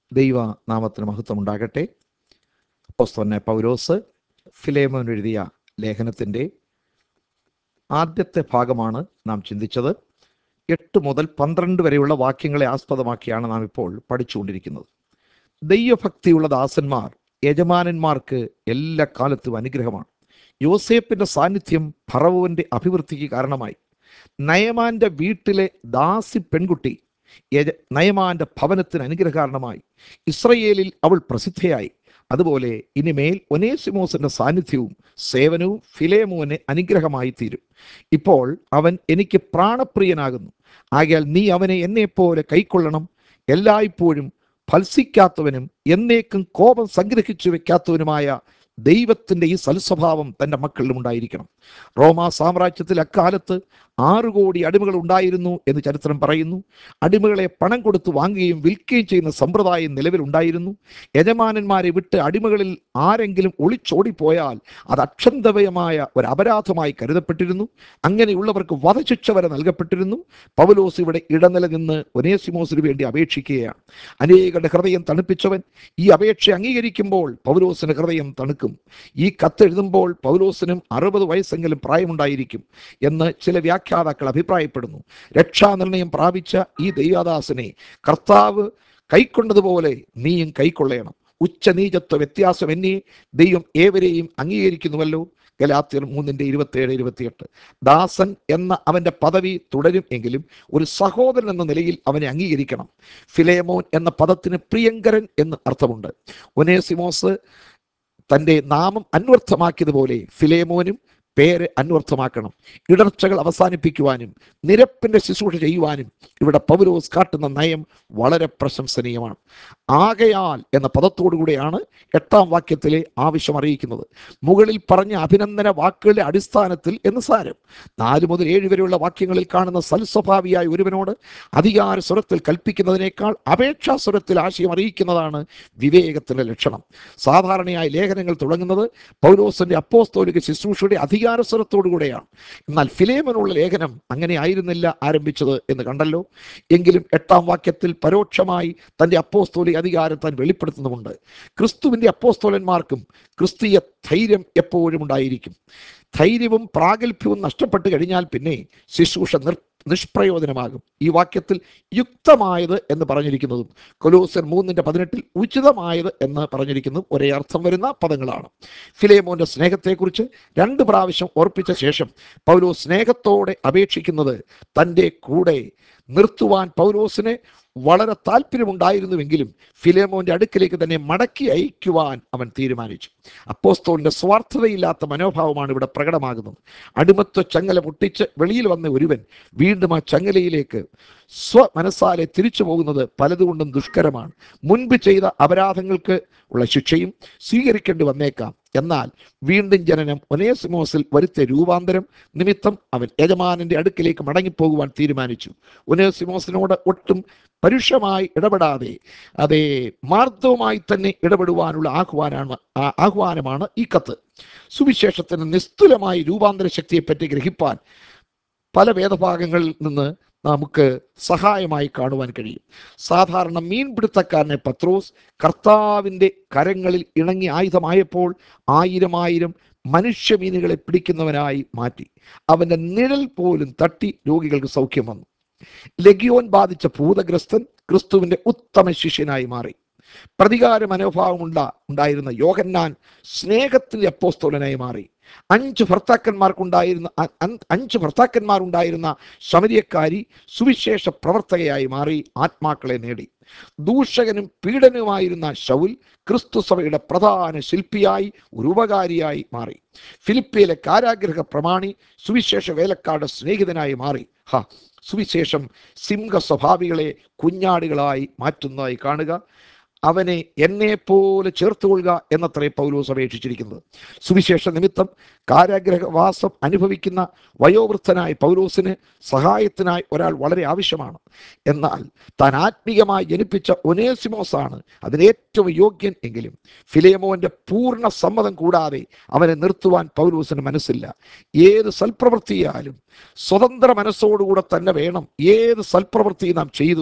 ദൈവ നാമത്തിന് മഹത്വം ഉണ്ടാകട്ടെ അപ്പോസ്തലനായ പൗലോസ് ഫിലേമോൻ എഴുതിയ ലേഖനത്തിൻ്റെ ആദ്യത്തെ ഭാഗമാണ് നാം ചിന്തിച്ചത് എട്ട് മുതൽ പന്ത്രണ്ട് വരെയുള്ള വാക്യങ്ങളെ ആസ്പദമാക്കിയാണ് നാം ഇപ്പോൾ പഠിച്ചുകൊണ്ടിരിക്കുന്നത് ദൈവഭക്തിയുള്ള ദാസന്മാർ യജമാനന്മാർക്ക് എല്ലാ കാലത്തും അനുഗ്രഹമാണ് യോസേപ്പിന്റെ സാന്നിധ്യം ഫറവോന്റെ അഭിവൃദ്ധിക്ക് കാരണമായി നയമാന്റെ വീട്ടിലെ ദാസി പെൺകുട്ടി യജ നയമാന്റെ ഭവനത്തിന് അനുഗ്രഹകാരണമായി ഇസ്രയേലിൽ അവൾ പ്രസിദ്ധയായി അതുപോലെ ഇനിമേൽ ഒനേസിമോസിന്റെ സാന്നിധ്യവും സേവനവും ഫിലേമോന് അനുഗ്രഹമായി തീരും ഇപ്പോൾ അവൻ എനിക്ക് പ്രാണപ്രിയനാകുന്നു ആകയാൽ നീ അവനെ എന്നെപ്പോലെ കൈക്കൊള്ളണം എല്ലായ്പ്പോഴും ഫത്സിക്കാത്തവനും എന്നേക്കും കോപം സംഗ്രഹിച്ചു വെക്കാത്തവനുമായ ദൈവത്തിന്റെ ഈ സൽസ്വഭാവം തന്റെ മക്കളിലും ഉണ്ടായിരിക്കണം റോമാ സാമ്രാജ്യത്തിൽ അക്കാലത്ത് ആറു കോടി അടിമകൾ ഉണ്ടായിരുന്നു എന്ന് ചരിത്രം പറയുന്നു അടിമകളെ പണം കൊടുത്ത് വാങ്ങുകയും വിൽക്കുകയും ചെയ്യുന്ന സമ്പ്രദായം നിലവിലുണ്ടായിരുന്നു യജമാനന്മാരെ വിട്ട് അടിമകളിൽ ആരെങ്കിലും ഒളിച്ചോടിപ്പോയാൽ അത് അക്ഷന്തവയമായ ഒരു അപരാധമായി കരുതപ്പെട്ടിരുന്നു അങ്ങനെയുള്ളവർക്ക് വധശിക്ഷ വരെ നൽകപ്പെട്ടിരുന്നു പൗലോസ് ഇവിടെ ഇടനില നിന്ന് ഒനേസിമോസിന് വേണ്ടി അപേക്ഷിക്കുകയാണ് അനേകരുടെ ഹൃദയം തണുപ്പിച്ചവൻ ഈ അപേക്ഷ അംഗീകരിക്കുമ്പോൾ പൗലോസിന് ഹൃദയം തണുക്കും ഈ കത്തെഴുതുമ്പോൾ പൗലോസിനും അറുപത് വയസ്സെങ്കിലും പ്രായമുണ്ടായിരിക്കും എന്ന് ചില വ്യാഖ്യാതാക്കൾ അഭിപ്രായപ്പെടുന്നു രക്ഷാനിർണയം പ്രാപിച്ച ഈ ദൈവദാസനെ കർത്താവ് കൈക്കൊണ്ടതുപോലെ നീയും കൈക്കൊള്ളണം ഉച്ചനീചത്വ വ്യത്യാസം എന്നീ ദൈവം ഏവരെയും അംഗീകരിക്കുന്നുവല്ലോ ഗലാത്യർ മൂന്നിന്റെ ഇരുപത്തിയേഴ് ഇരുപത്തിയെട്ട് ദാസൻ എന്ന അവന്റെ പദവി തുടരും എങ്കിലും ഒരു സഹോദരൻ എന്ന നിലയിൽ അവനെ അംഗീകരിക്കണം ഫിലേമോൻ എന്ന പദത്തിന് പ്രിയങ്കരൻ എന്ന് അർത്ഥമുണ്ട് ഒനേസിമോസ് തൻ്റെ നാമം അന്വർത്ഥമാക്കിയതുപോലെ ഫിലേമോനും പേര് അന്വർത്ഥമാക്കണം ഇടർച്ചകൾ അവസാനിപ്പിക്കുവാനും നിരപ്പിന്റെ ശുശ്രൂഷ ചെയ്യുവാനും ഇവിടെ പൗലോസ് കാട്ടുന്ന നയം വളരെ പ്രശംസനീയമാണ് ആകയാൽ എന്ന പദത്തോടുകൂടിയാണ് എട്ടാം വാക്യത്തിലെ ആവശ്യം അറിയിക്കുന്നത് മുകളിൽ പറഞ്ഞ അഭിനന്ദന വാക്കുകളുടെ അടിസ്ഥാനത്തിൽ എന്ന് സാരം നാല് മുതൽ ഏഴ് വരെയുള്ള വാക്യങ്ങളിൽ കാണുന്ന സൽസ്വഭാവിയായ ഒരുവനോട് അധികാര സ്വരത്തിൽ കൽപ്പിക്കുന്നതിനേക്കാൾ അപേക്ഷാ സ്വരത്തിൽ ആശയം അറിയിക്കുന്നതാണ് വിവേകത്തിന്റെ ലക്ഷണം സാധാരണയായി ലേഖനങ്ങൾ തുടങ്ങുന്നത് പൗലോസിന്റെ അപ്പോസ്തോലിക ശുശ്രൂഷയുടെ അധികാര സ്വരത്തോടുകൂടെയാണ് എന്നാൽ ഫിലേമനുള്ള ലേഖനം അങ്ങനെ ആയിരുന്നില്ല ആരംഭിച്ചത് എന്ന് കണ്ടല്ലോ എങ്കിലും എട്ടാം വാക്യത്തിൽ പരോക്ഷമായി തന്റെ അപ്പോസ്തോലിക അധികാരം താൻ വെളിപ്പെടുത്തുന്നുമുണ്ട് ക്രിസ്തുവിന്റെ അപ്പോസ്തോലന്മാർക്കും ക്രിസ്തീയ ധൈര്യം എപ്പോഴും ഉണ്ടായിരിക്കും ധൈര്യവും പ്രാഗൽഭ്യവും നഷ്ടപ്പെട്ട് കഴിഞ്ഞാൽ പിന്നെ ശുശ്രൂഷ നിർ നിഷ്പ്രയോജനമാകും ഈ വാക്യത്തിൽ യുക്തമായത് എന്ന് പറഞ്ഞിരിക്കുന്നതും കൊലോസർ മൂന്നിന്റെ പതിനെട്ടിൽ ഉചിതമായത് എന്ന് പറഞ്ഞിരിക്കുന്നതും ഒരേ അർത്ഥം വരുന്ന പദങ്ങളാണ് ഫിലേമോന്റെ സ്നേഹത്തെക്കുറിച്ച് രണ്ട് പ്രാവശ്യം ഓർപ്പിച്ച ശേഷം പൗലോ സ്നേഹത്തോടെ അപേക്ഷിക്കുന്നത് തൻ്റെ കൂടെ നിർത്തുവാൻ പൗലോസിനെ വളരെ താല്പര്യമുണ്ടായിരുന്നുവെങ്കിലും ഫിലേമോന്റെ അടുക്കിലേക്ക് തന്നെ മടക്കി അയക്കുവാൻ അവൻ തീരുമാനിച്ചു അപ്പോസ്തോലിന്റെ സ്വാർത്ഥതയില്ലാത്ത മനോഭാവമാണ് ഇവിടെ പ്രകടമാകുന്നത് അടിമത്വ ചങ്ങല പൊട്ടിച്ച് വെളിയിൽ വന്ന ഒരുവൻ വീണ്ടും ആ ചങ്ങലയിലേക്ക് സ്വ മനസ്സാലെ തിരിച്ചു പോകുന്നത് പലതുകൊണ്ടും ദുഷ്കരമാണ് മുൻപ് ചെയ്ത അപരാധങ്ങൾക്ക് ഉള്ള ശിക്ഷയും സ്വീകരിക്കേണ്ടി വന്നേക്കാം എന്നാൽ വീണ്ടും ജനനം ഒനേസിമോസിൽ വരുത്തിയ രൂപാന്തരം നിമിത്തം അവൻ യജമാനന്റെ അടുക്കിലേക്ക് മടങ്ങിപ്പോകുവാൻ തീരുമാനിച്ചു ഒനേസിമോസിനോട് ഒട്ടും പരുഷമായി ഇടപെടാതെ അതേ മാർദ്ദവുമായി തന്നെ ഇടപെടുവാനുള്ള ആഹ്വാനമാണ് ആഹ്വാനമാണ് ഈ കത്ത് സുവിശേഷത്തിന് നിസ്തുലമായി രൂപാന്തര ശക്തിയെപ്പറ്റി ഗ്രഹിപ്പാൻ പല വേദഭാഗങ്ങളിൽ നിന്ന് നമുക്ക് സഹായമായി കാണുവാൻ കഴിയും സാധാരണ മീൻപിടുത്തക്കാരനെ പത്രോസ് കർത്താവിൻ്റെ കരങ്ങളിൽ ഇണങ്ങി ആയുധമായപ്പോൾ ആയിരം ആയിരം മനുഷ്യ മീനുകളെ പിടിക്കുന്നവനായി മാറ്റി അവന്റെ നിഴൽ പോലും തട്ടി രോഗികൾക്ക് സൗഖ്യം വന്നു ലഗിയോൻ ബാധിച്ച ഭൂതഗ്രസ്തൻ ക്രിസ്തുവിന്റെ ഉത്തമ ശിഷ്യനായി മാറി പ്രതികാര മനോഭാവം ഉണ്ടാ ഉണ്ടായിരുന്ന യോഹന്നാൻ സ്നേഹത്തിന്റെ അപ്പോസ്തോലനായി മാറി അഞ്ച് ഭർത്താക്കന്മാർക്കുണ്ടായിരുന്ന അഞ്ച് ഭർത്താക്കന്മാരുണ്ടായിരുന്ന ശമരിയക്കാരി സുവിശേഷ പ്രവർത്തകയായി മാറി ആത്മാക്കളെ നേടി ദൂഷകനും പീഡനുമായിരുന്ന ഷൗൽ ക്രിസ്തു സഭയുടെ പ്രധാന ശില്പിയായി ഒരു ഉപകാരിയായി മാറി ഫിലിപ്പിയിലെ കാരാഗ്രഹ പ്രമാണി സുവിശേഷ വേലക്കാരുടെ സ്നേഹിതനായി മാറി ഹ സുവിശേഷം സിംഹ സ്വഭാവികളെ കുഞ്ഞാടുകളായി മാറ്റുന്നതായി കാണുക അവനെ എന്നെ പോലെ ചേർത്തുകൊള്ളുക എന്നത്രേ പൗലോസ് അപേക്ഷിച്ചിരിക്കുന്നത് സുവിശേഷ നിമിത്തം കാരാഗ്രഹവാസം അനുഭവിക്കുന്ന വയോവൃദ്ധനായ പൗലോസിന് സഹായത്തിനായി ഒരാൾ വളരെ ആവശ്യമാണ് എന്നാൽ താൻ ആത്മീയമായി ജനിപ്പിച്ച ഒനേസിമോസ് ആണ് അതിനേറ്റവും യോഗ്യൻ എങ്കിലും ഫിലേമോന്റെ പൂർണ്ണ സമ്മതം കൂടാതെ അവനെ നിർത്തുവാൻ പൗലോസിന് മനസ്സില്ല ഏത് സൽപ്രവൃത്തിയാലും സ്വതന്ത്ര മനസ്സോടുകൂടെ തന്നെ വേണം ഏത് സൽപ്രവൃത്തി നാം ചെയ്തു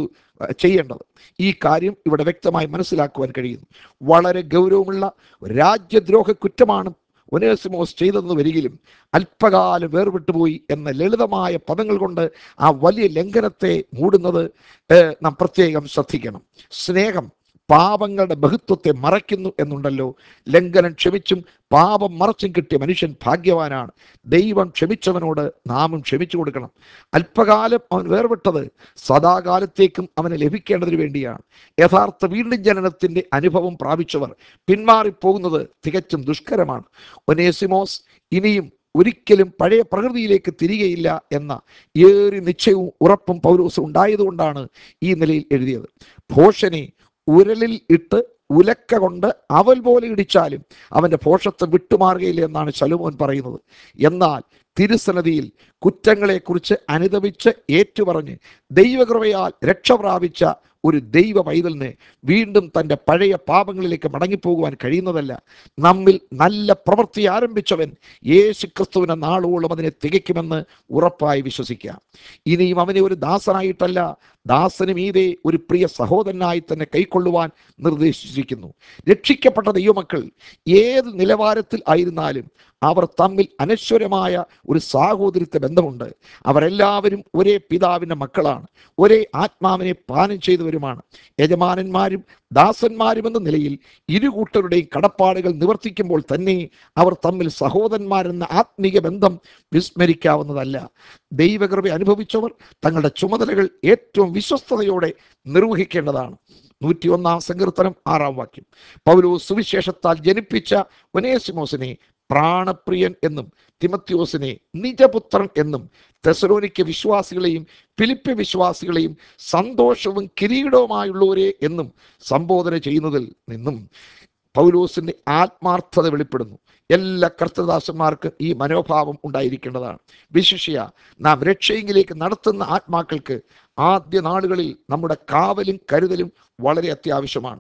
അഹ് ചെയ്യേണ്ടത് ഈ കാര്യം ഇവിടെ വ്യക്തമായി മനസ്സിലാക്കുവാൻ കഴിയുന്നു വളരെ ഗൗരവമുള്ള രാജ്യദ്രോഹ കുറ്റമാണ് ഒനേസിമോസ് ചെയ്തെന്ന് വരികിലും അല്പകാലം വേർവിട്ടുപോയി എന്ന ലളിതമായ പദങ്ങൾ കൊണ്ട് ആ വലിയ ലംഘനത്തെ മൂടുന്നത് ഏഹ്, നാം പ്രത്യേകം ശ്രദ്ധിക്കണം സ്നേഹം പാപങ്ങളുടെ ബഹുത്വത്തെ മറയ്ക്കുന്നു എന്നുണ്ടല്ലോ ലംഘനം ക്ഷമിച്ചും പാപം മറച്ചും കിട്ടിയ മനുഷ്യൻ ഭാഗ്യവാനാണ് ദൈവം ക്ഷമിച്ചവനോട് നാമും ക്ഷമിച്ചു കൊടുക്കണം അല്പകാലം അവൻ വേർവിട്ടത് സദാകാലത്തേക്കും അവന് ലഭിക്കേണ്ടതിന് വേണ്ടിയാണ് യഥാർത്ഥ വീണ്ടും ജനനത്തിന്റെ അനുഭവം പ്രാപിച്ചവർ പിന്മാറിപ്പോകുന്നത് തികച്ചും ദുഷ്കരമാണ് ഒനേസിമോസ് ഇനിയും ഒരിക്കലും പഴയ പ്രകൃതിയിലേക്ക് തിരികെയില്ല എന്ന ഏറി നിശ്ചയവും ഉറപ്പും പൗലോസ് ഉണ്ടായതുകൊണ്ടാണ് ഈ നിലയിൽ എഴുതിയത് ഭോഷനെ ഉരലിൽ ഇട്ട് ഉലക്ക കൊണ്ട് അവൽ പോലെ ഇടിച്ചാലും അവന്റെ ഭോഷത്വം വിട്ടുമാറുകയില്ല എന്നാണ് ശലുമോൻ പറയുന്നത് എന്നാൽ തിരുസന്നതിയിൽ കുറ്റങ്ങളെക്കുറിച്ച് അനുദപിച്ച് ഏറ്റുപറഞ്ഞ് ദൈവകൃപയാൽ രക്ഷ പ്രാപിച്ച ഒരു ദൈവ പൈതലിന് വീണ്ടും തൻ്റെ പഴയ പാപങ്ങളിലേക്ക് മടങ്ങിപ്പോകുവാൻ കഴിയുന്നതല്ല നമ്മിൽ നല്ല പ്രവൃത്തി ആരംഭിച്ചവൻ യേശു ക്രിസ്തുവിനെ നാളോളം അതിനെ തികയ്ക്കുമെന്ന് ഉറപ്പായി വിശ്വസിക്കാം ഇനിയും അവനെ ഒരു ദാസനായിട്ടല്ല ദാസന് മീതെ ഒരു പ്രിയ സഹോദരനായി തന്നെ കൈക്കൊള്ളുവാൻ നിർദ്ദേശിച്ചിരിക്കുന്നു രക്ഷിക്കപ്പെട്ട ദൈവമക്കൾ ഏത് നിലവാരത്തിൽ ആയിരുന്നാലും അവർ തമ്മിൽ അനശ്വരമായ ഒരു സാഹോദര്യത്തെ ബന്ധമുണ്ട് അവരെല്ലാവരും ഒരേ പിതാവിൻ്റെ മക്കളാണ് ഒരേ ആത്മാവിനെ പാനം ചെയ്തവരുമാണ് യജമാനന്മാരും ദാസന്മാരും എന്ന നിലയിൽ ഇരു കൂട്ടരുടെയും കടപ്പാടുകൾ നിവർത്തിക്കുമ്പോൾ തന്നെ അവർ തമ്മിൽ സഹോദരന്മാരെന്ന ആത്മീയ ബന്ധം വിസ്മരിക്കാവുന്നതല്ല ദൈവകൃപ അനുഭവിച്ചവർ തങ്ങളുടെ ചുമതലകൾ ഏറ്റവും വിശ്വസ്തയോടെ നിർവഹിക്കേണ്ടതാണ് നൂറ്റിയൊന്നാം സങ്കീർത്തനം ആറാം വാക്യം പൗലോ സുവിശേഷത്താൽ ജനിപ്പിച്ച ഒനേസിമോസിനെ പ്രാണപ്രിയൻ എന്നും തിമത്യോസിനെ നിജപുത്രൻ എന്നും തെസലോനിക്ക വിശ്വാസികളെയും ഫിലിപ്പ് വിശ്വാസികളെയും സന്തോഷവും കിരീടവുമായുള്ളവരെ എന്നും സംബോധന ചെയ്യുന്നതിൽ നിന്നും പൗലോസിന്റെ ആത്മാർത്ഥത വെളിപ്പെടുന്നു എല്ലാ കർത്തദാസന്മാർക്കും ഈ മനോഭാവം ഉണ്ടായിരിക്കേണ്ടതാണ് വിശിഷ്യ നാം രക്ഷയെങ്കിലേക്ക് നടത്തുന്ന ആത്മാക്കൾക്ക് ആദ്യ നാളുകളിൽ നമ്മുടെ കാവലും കരുതലും വളരെ അത്യാവശ്യമാണ്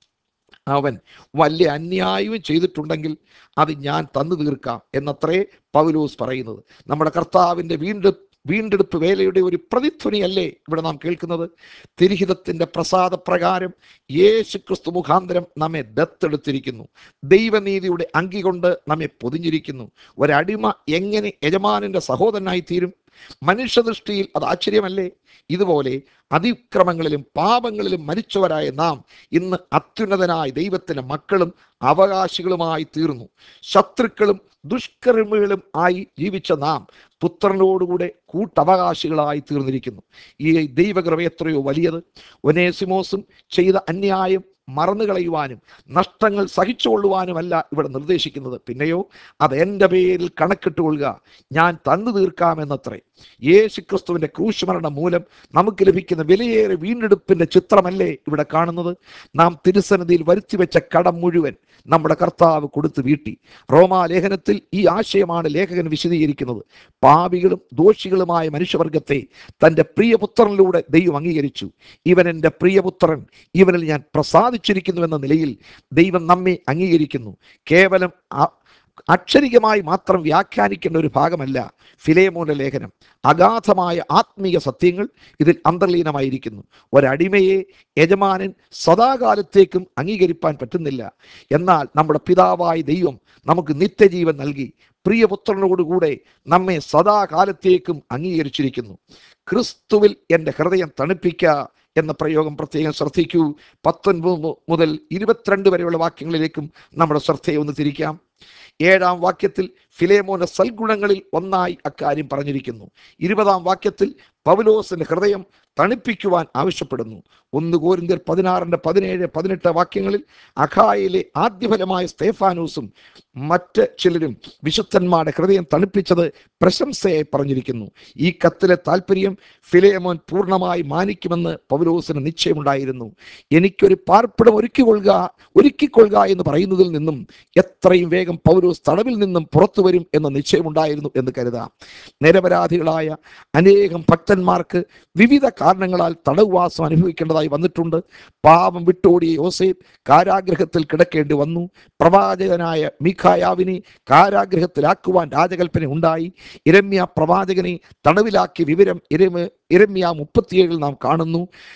അവൻ വലിയ അന്യായവും ചെയ്തിട്ടുണ്ടെങ്കിൽ അത് ഞാൻ തന്നു തീർക്കാം എന്നത്രേ പൗലോസ് പറയുന്നത് നമ്മുടെ കർത്താവിൻ്റെ വീണ്ടും വീണ്ടെടുപ്പ് വേലയുടെ ഒരു പ്രതിധ്വനിയല്ലേ ഇവിടെ നാം കേൾക്കുന്നത് തിരിഹിതത്തിന്റെ പ്രസാദപ്രകാരം യേശു ക്രിസ്തു മുഖാന്തരം നമ്മെ ദത്തെടുത്തിരിക്കുന്നു ദൈവനീതിയുടെ അങ്കി കൊണ്ട് നമ്മെ പൊതിഞ്ഞിരിക്കുന്നു ഒരടിമ എങ്ങനെ യജമാനന്റെ സഹോദരനായി തീരും മനുഷ്യദൃഷ്ടിയിൽ അത് ആശ്ചര്യമല്ലേ ഇതുപോലെ അതിക്രമങ്ങളിലും പാപങ്ങളിലും മരിച്ചവരായ നാം ഇന്ന് അത്യുന്നതനായ ദൈവത്തിന്റെ മക്കളും അവകാശികളുമായി തീർന്നു ശത്രുക്കളും ദുഷ്കർമ്മികളും ആയി ജീവിച്ച നാം പുത്രനോടുകൂടെ കൂട്ടവകാശികളായി തീർന്നിരിക്കുന്നു ഈ ദൈവകൃപ എത്രയോ വലിയത് ഒനേസിമോസും ചെയ്ത അന്യായം മറന്നുകളയുവാനും നഷ്ടങ്ങൾ സഹിച്ചുകൊള്ളുവാനുമല്ല ഇവിടെ നിർദ്ദേശിക്കുന്നത് പിന്നെയോ അത് എൻ്റെ പേരിൽ കണക്കിട്ടുകൊള്ളുക ഞാൻ തന്നു തീർക്കാമെന്നത്രേ യേശു ക്രിസ്തുവിൻ്റെ ക്രൂശുമരണം മൂലം നമുക്ക് ലഭിക്കുന്ന വിലയേറെ വീണ്ടെടുപ്പിൻ്റെ ചിത്രമല്ലേ ഇവിടെ കാണുന്നത് നാം തിരുസന്നിധിയിൽ വരുത്തിവെച്ച കടം മുഴുവൻ നമ്മുടെ കർത്താവ് കൊടുത്തു വീട്ടി റോമാലേഖനത്തിൽ ഈ ആശയമാണ് ലേഖകൻ വിശദീകരിക്കുന്നത് പാപികളും ദോഷികളുമായ മനുഷ്യവർഗത്തെ തൻ്റെ പ്രിയപുത്രനിലൂടെ ദൈവം അംഗീകരിച്ചു ഇവൻ എൻ്റെ പ്രിയപുത്രൻ ഇവനിൽ ഞാൻ പ്രസാദിച്ചിരിക്കുന്നു എന്ന നിലയിൽ ദൈവം നമ്മെ അംഗീകരിക്കുന്നു കേവലം അ- അക്ഷരികമായി മാത്രം വ്യാഖ്യാനിക്കേണ്ട ഒരു ഭാഗമല്ല ഫിലേമോന്റെ ലേഖനം അഗാധമായ ആത്മീയ സത്യങ്ങൾ ഇതിൽ അന്തർലീനമായിരിക്കുന്നു ഒരടിമയെ യജമാനൻ സദാകാലത്തേക്കും അംഗീകരിപ്പാൻ പറ്റുന്നില്ല എന്നാൽ നമ്മുടെ പിതാവായ ദൈവം നമുക്ക് നിത്യജീവൻ നൽകി പ്രിയപുത്രനോടുകൂടെ നമ്മെ സദാകാലത്തേക്കും അംഗീകരിച്ചിരിക്കുന്നു ക്രിസ്തുവിൽ എൻ്റെ ഹൃദയം തണുപ്പിക്ക എന്ന പ്രയോഗം പ്രത്യേകം ശ്രദ്ധിക്കൂ പത്തൊൻപത് മുതൽ ഇരുപത്തിരണ്ട് വരെയുള്ള വാക്യങ്ങളിലേക്കും നമ്മുടെ ശ്രദ്ധയെ ഒന്ന് തിരിക്കാം ഏഴാം വാക്യത്തിൽ ഫിലേമോന്റെ സൽഗുണങ്ങളിൽ ഒന്നായി അക്കാര്യം പറഞ്ഞിരിക്കുന്നു ഇരുപതാം വാക്യത്തിൽ പൗലോസിന്റെ ഹൃദയം തണുപ്പിക്കുവാൻ ആവശ്യപ്പെടുന്നു ഒന്ന് കോരിന്ത്യർ പതിനാറിന്റെ പതിനേഴ് പതിനെട്ട് വാക്യങ്ങളിൽ അഖായിലെ ആദ്യഫലമായ സ്തേഫാനൂസും മറ്റ് ചിലരും വിശുദ്ധന്മാരുടെ ഹൃദയം തണുപ്പിച്ചത് പ്രശംസയായി പറഞ്ഞിരിക്കുന്നു ഈ കത്തിലെ താല്പര്യം ഫിലേമോൻ പൂർണ്ണമായി മാനിക്കുമെന്ന് പൗലോസിന് നിശ്ചയമുണ്ടായിരുന്നു എനിക്കൊരു പാർപ്പിടം ഒരുക്കിക്കൊള്ളുക ഒരുക്കിക്കൊള്ളുക എന്ന് പറയുന്നതിൽ നിന്നും എത്രയും വേഗം പൗലോസ് തടവിൽ നിന്നും പുറത്തു വരും എന്ന നിശ്ചയമുണ്ടായിരുന്നു എന്ന് കരുതാം നിരപരാധികളായ അനേകം ഭക്തന്മാർക്ക് വിവിധ കാരണങ്ങളാൽ തടവുവാസം അനുഭവിക്കേണ്ടതായി വന്നിട്ടുണ്ട് പാപം വിട്ടോടിയ യോസേഫ് കാരാഗ്രഹത്തിൽ കിടക്കേണ്ടി വന്നു പ്രവാചകനായ മീഖായാവിനെ കാരാഗ്രഹത്തിലാക്കുവാൻ രാജകൽപ്പന ഉണ്ടായി ഇരമ്യ പ്രവാചകനെ തടവിലാക്കിയ വിവരം ഇരമ ഇരമ്യ മുപ്പത്തിയേഴിൽ നാം കാണുന്നു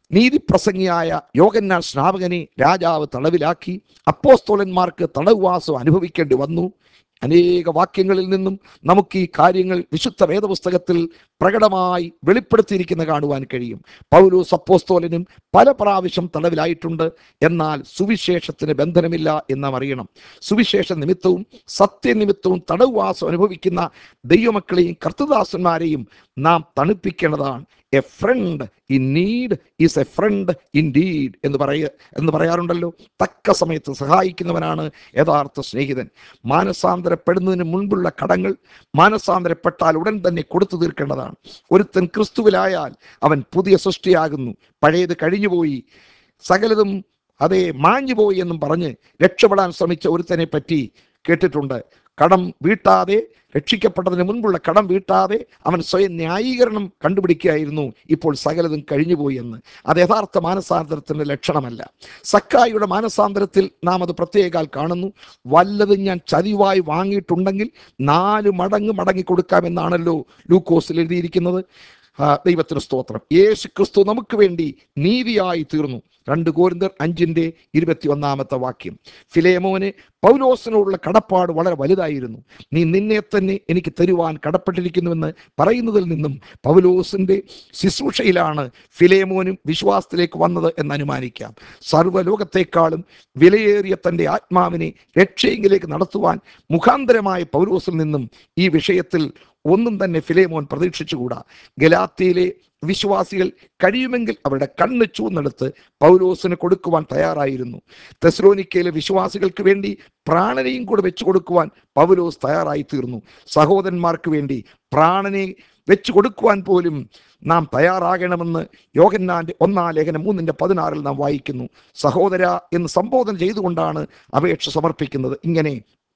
നീതിപ്രസംഗിയായ യോഗന്നാൻ സ്നാപകനെ രാജാവ് തടവിലാക്കി അപ്പോസ്തോലന്മാർക്ക് തടവുവാസം അനുഭവിക്കേണ്ടി വന്നു അനേക വാക്യങ്ങളിൽ നിന്നും നമുക്ക് ഈ കാര്യങ്ങൾ വിശുദ്ധ വേദപുസ്തകത്തിൽ പ്രകടമായി വെളിപ്പെടുത്തിയിരിക്കുന്ന കാണുവാൻ കഴിയും പൗലോസ് അപ്പോസ്തോലനും പല പ്രാവശ്യം തടവിലായിട്ടുണ്ട് എന്നാൽ സുവിശേഷത്തിന് ബന്ധനമില്ല എന്ന് നാം അറിയണം സുവിശേഷ നിമിത്തവും സത്യനിമിത്തവും തടവുവാസം അനുഭവിക്കുന്ന ദൈവമക്കളെയും കർത്തദാസന്മാരെയും നാം തണുപ്പിക്കേണ്ടതാണ് a friend in need is a friend indeed എന്ന് പറയ എന്ന് പറയാറുണ്ടല്ലോ തക്ക സമയത്ത് സഹായിക്കുന്നവനാണ് യഥാർത്ഥ സ്നേഹിതൻ മാനസാന്തരപ്പെടുന്നതിന് മുൻപുള്ള കടങ്ങൾ മാനസാന്തരപ്പെട്ടാൽ ഉടൻ തന്നെ കൊടുത്തു തീർക്കേണ്ടതാണ് ഒരുത്തൻ ക്രിസ്തുവിലായാൽ അവൻ പുതിയ സൃഷ്ടിയാകുന്നു പഴയത് കഴിഞ്ഞുപോയി സകലതും അതെ മാഞ്ഞുപോയി എന്നും പറഞ്ഞ് രക്ഷപ്പെടാൻ ശ്രമിച്ച ഒരുത്തനെ പറ്റി കേട്ടിട്ടുണ്ട് കടം വീട്ടാതെ രക്ഷിക്കപ്പെട്ടതിന് മുൻപുള്ള കടം വീട്ടാതെ അവൻ സ്വയം ന്യായീകരണം കണ്ടുപിടിക്കുകയായിരുന്നു ഇപ്പോൾ സകലതും കഴിഞ്ഞുപോയി എന്ന് അത് യഥാർത്ഥ മാനസാന്തരത്തിന്റെ ലക്ഷണമല്ല സക്കായിയുടെ മാനസാന്തരത്തിൽ നാം അത് പ്രത്യേകാൽ കാണുന്നു വല്ലതും ഞാൻ ചതിവായി വാങ്ങിയിട്ടുണ്ടെങ്കിൽ നാല് മടങ്ങ് മടങ്ങി കൊടുക്കാമെന്നാണല്ലോ ലൂക്കോസിൽ എഴുതിയിരിക്കുന്നത് ആ, ദൈവത്തിന് സ്തോത്രം യേശു ക്രിസ്തു നമുക്ക് വേണ്ടി നീതിയായി തീർന്നു രണ്ട് കോരിന്തർ അഞ്ചിന്റെ ഇരുപത്തി ഒന്നാമത്തെ വാക്യം ഫിലേമോന് പൗലോസിനോടുള്ള കടപ്പാട് വളരെ വലുതായിരുന്നു നീ നിന്നെ തന്നെ എനിക്ക് തരുവാൻ കടപ്പെട്ടിരിക്കുന്നുവെന്ന് പറയുന്നതിൽ നിന്നും പൗലോസിന്റെ ശുശ്രൂഷയിലാണ് ഫിലേമോനും വിശ്വാസത്തിലേക്ക് വന്നത് എന്ന് അനുമാനിക്കാം സർവ്വലോകത്തെക്കാളും വിലയേറിയ തന്റെ ആത്മാവിനെ രക്ഷയെങ്കിലേക്ക് നടത്തുവാൻ മുഖാന്തരമായ പൗലോസിൽ നിന്നും ഈ വിഷയത്തിൽ ഒന്നും തന്നെ ഫിലേമോൻ പ്രതീക്ഷിച്ചുകൂടാ ഗലാത്തിയിലെ വിശ്വാസികൾ കഴിയുമെങ്കിൽ അവരുടെ കണ്ണ് ചൂന്നെടുത്ത് പൗലോസിന് കൊടുക്കുവാൻ തയ്യാറായിരുന്നു തെസ്ലോനിക്കയിലെ വിശ്വാസികൾക്ക് വേണ്ടി പ്രാണനെയും കൂടെ വെച്ചു കൊടുക്കുവാൻ പൗലോസ് തയ്യാറായി തീർന്നു സഹോദരന്മാർക്ക് വേണ്ടി പ്രാണനെ വെച്ചു കൊടുക്കുവാൻ പോലും നാം തയ്യാറാകണമെന്ന് യോഹന്നാന്റെ ഒന്നാം ലേഖനം മൂന്നിന്റെ പതിനാറിൽ നാം വായിക്കുന്നു സഹോദര എന്ന് സംബോധന ചെയ്തുകൊണ്ടാണ് അപേക്ഷ സമർപ്പിക്കുന്നത് ഇങ്ങനെ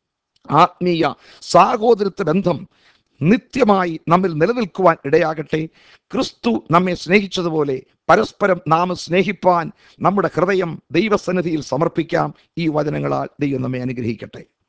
ആത്മീയ സാഹോദരത്വ ബന്ധം നിത്യമായി നമ്മിൽ നിലനിൽക്കുവാൻ ഇടയാകട്ടെ ക്രിസ്തു നമ്മെ സ്നേഹിച്ചതുപോലെ പരസ്പരം നാം സ്നേഹിപ്പാൻ നമ്മുടെ ഹൃദയം ദൈവസന്നിധിയിൽ സമർപ്പിക്കാം ഈ വചനങ്ങളാൽ ദൈവം നമ്മെ അനുഗ്രഹിക്കട്ടെ